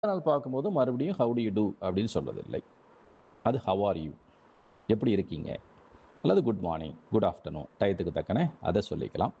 நாள் பார்க்கும்போது மறுபடியும் ஹவு டு யூ டூ அப்படின்னு சொல்றதில்லை அது ஹவ் ஆர் யூ எப்படி இருக்கீங்க அல்லது குட் மார்னிங் குட் ஆஃப்டர்நூன் டயத்துக்கு தக்கன அதை சொல்லிக்கலாம்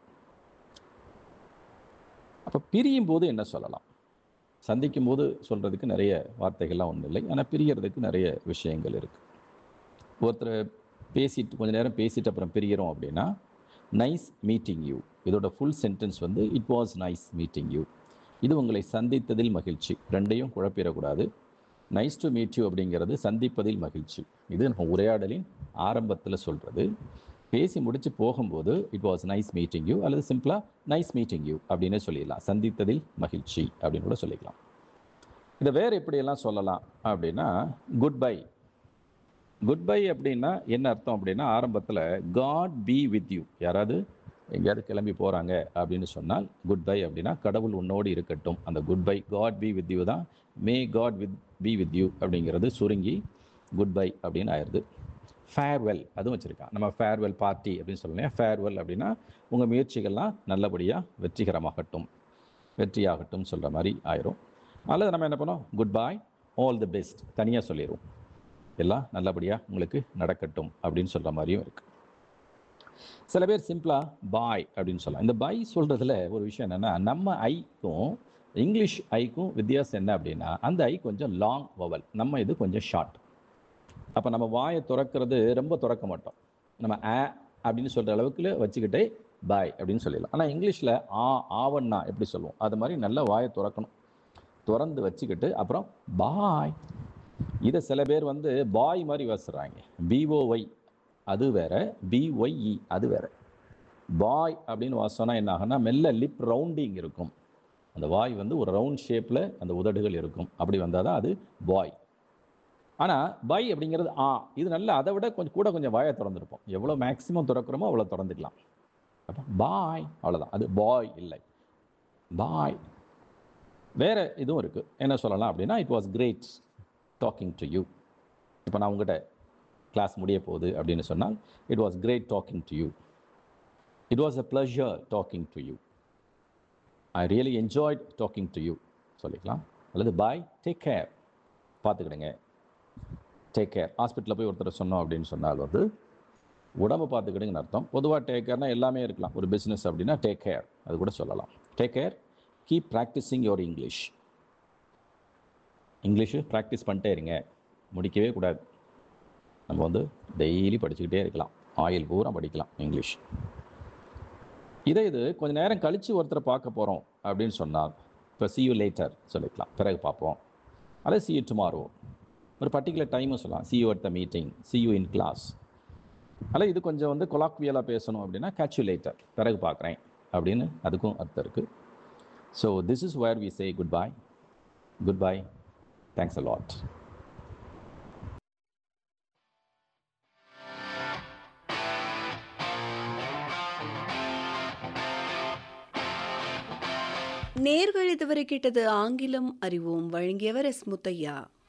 அப்போ பிரியும் போது என்ன சொல்லலாம் சந்திக்கும் போது சொல்கிறதுக்கு நிறைய வார்த்தைகள்லாம் ஒன்றும் இல்லை ஆனால் பிரியறதுக்கு நிறைய விஷயங்கள் இருக்குது ஒருத்தர் பேசிட்டு கொஞ்ச நேரம் பேசிட்டு அப்புறம் பிரிகிறோம் அப்படின்னா நைஸ் மீட்டிங் யூ இதோட ஃபுல் சென்டென்ஸ் வந்து it was nice meeting you இது உங்களை சந்தித்ததில் மகிழ்ச்சி ரெண்டையும் குழப்பிடக்கூடாது நைஸ் டு மீட் யூ அப்படிங்கிறது சந்திப்பதில் மகிழ்ச்சி இது நம்ம உரையாடலின் ஆரம்பத்தில் சொல்கிறது பேசி முடிச்சு போகும்போது it was nice meeting you அல்லது சிம்பிளாக நைஸ் மீட்டிங் யூ அப்படின்னு சொல்லிடலாம் சந்தித்ததில் மகிழ்ச்சி அப்படின்னு கூட சொல்லிக்கலாம் இதை வேறு எப்படியெல்லாம் சொல்லலாம் அப்படின்னா குட் பை குட் பை அப்படின்னா என்ன அர்த்தம் அப்படின்னா ஆரம்பத்தில் காட் பி வித் யூ யாராவது எங்கேயாவது கிளம்பி போகிறாங்க அப்படின்னு சொன்னால் குட் பை அப்படின்னா கடவுள் உன்னோடு இருக்கட்டும் அந்த good bye God be with you தான் may God with be with you அப்படிங்கிறது சுருங்கி குட் பை அப்படின்னு ஆயிடுது ஃபேர்வெல் அதுவும் வச்சுருக்கான் நம்ம ஃபேர்வெல் பார்ட்டி அப்படின்னு சொல்லலையா ஃபேர்வெல் அப்படின்னா உங்கள் முயற்சிகள்லாம் நல்லபடியாக வெற்றிகரமாகட்டும் வெற்றியாகட்டும் சொல்கிற மாதிரி ஆயிரும் அல்லது நம்ம என்ன பண்ணோம் good bye all the best தனியாக சொல்லிடுவோம் எல்லாம் நல்லபடியாக உங்களுக்கு நடக்கட்டும் அப்படின்னு சொல்கிற மாதிரியும் இருக்குது சில பேர் சிம்பிளாக பாய் அப்படின்னு சொல்லலாம் இந்த பாய் சொல்கிறதுல ஒரு விஷயம் என்னென்னா நம்ம ஐக்கும் இங்கிலீஷ் ஐக்கும் வித்தியாசம் என்ன அப்படின்னா அந்த ஐ கொஞ்சம் லாங் வவல் நம்ம இது கொஞ்சம் ஷார்ட் அப்போ நம்ம வாயை திறக்கிறது ரொம்ப திறக்க மாட்டோம் நம்ம ஆ அப்படின்னு சொல்கிற அளவுக்கு வச்சுக்கிட்டே பாய் அப்படின்னு சொல்லிடலாம் ஆனால் இங்கிலீஷில் ஆ ஆவண்ணா எப்படி சொல்லுவோம் அது மாதிரி நல்லா வாயை திறக்கணும் திறந்து வச்சுக்கிட்டு அப்புறம் பாய் இதை சில பேர் வந்து பாய் மாதிரி வாசிடுறாங்க பிஓஒய் அது வேற பிஒய்இ அது வேற பாய் அப்படின்னு வாசனா என்ன ஆகும்னா மெல்ல லிப் ரவுண்டிங் இருக்கும் அந்த வாய் வந்து ஒரு ரவுண்ட் ஷேப்பில் அந்த உதடுகள் இருக்கும் அப்படி வந்தால் தான் அது பாய் ஆனால் பை அப்படிங்கிறது ஆ இது நல்ல அதை விட கொஞ்சம் கூட கொஞ்சம் வாயை திறந்துருப்போம் எவ்வளோ மேக்ஸிமம் திறக்கிறோமோ அவ்வளோ திறந்துக்கலாம் அப்போ பாய் அவ்வளோதான் அது பாய் இல்லை பாய் வேற இதுவும் இருக்குது என்ன சொல்லலாம் அப்படின்னா it was great talking to you இப்போ நான் உங்கள்கிட்ட கிளாஸ் முடிய போகுது அப்படின்னு சொன்னால் it was great talking to you it was a pleasure talking to you I really enjoyed talking to you சொல்லிக்கலாம் அல்லது பாய் டேக் கேர் பார்த்துக்கிடுங்க டேக் கேர் ஹாஸ்பிட்டலில் போய் ஒருத்தர் சொன்னோம் அப்படின்னு சொன்னால் வந்து உடம்பு பார்த்துக்கிடுங்கன்னு அர்த்தம் பொதுவாக டேக் கேர்னா எல்லாமே இருக்கலாம் ஒரு பிஸ்னஸ் அப்படின்னா டேக் கேர் அது கூட சொல்லலாம் take care keep practising your English English practice பண்ணிட்டே இருங்க முடிக்கவே கூடாது நம்ம வந்து டெய்லி படிச்சுக்கிட்டே இருக்கலாம் ஆயில் பூரா படிக்கலாம் இங்கிலீஷ் இதே இது கொஞ்சம் நேரம் கழித்து ஒருத்தரை பார்க்க போகிறோம் அப்படின்னு சொன்னால் இப்போ சி யூ லேட்டர் சொல்லிக்கலாம் பிறகு பார்ப்போம் அல்லது சி யூ டுமாரோ ஒரு பர்டிகுலர் டைமும் சொல்லலாம் see you at the meeting see you in class அல்ல இது கொஞ்சம் வந்து கொலாக்வியலாக பேசணும் அப்படின்னா கேட்சு லேட்டர் பிறகு பார்க்குறேன் அப்படின்னு அதுக்கும் அர்த்தம் இருக்குது so this is where we say good bye good bye thanks a lot நேர்கள் இதுவரை கேட்டது ஆங்கிலம் அறிவோம் வழங்கியவர் எஸ் முத்தையா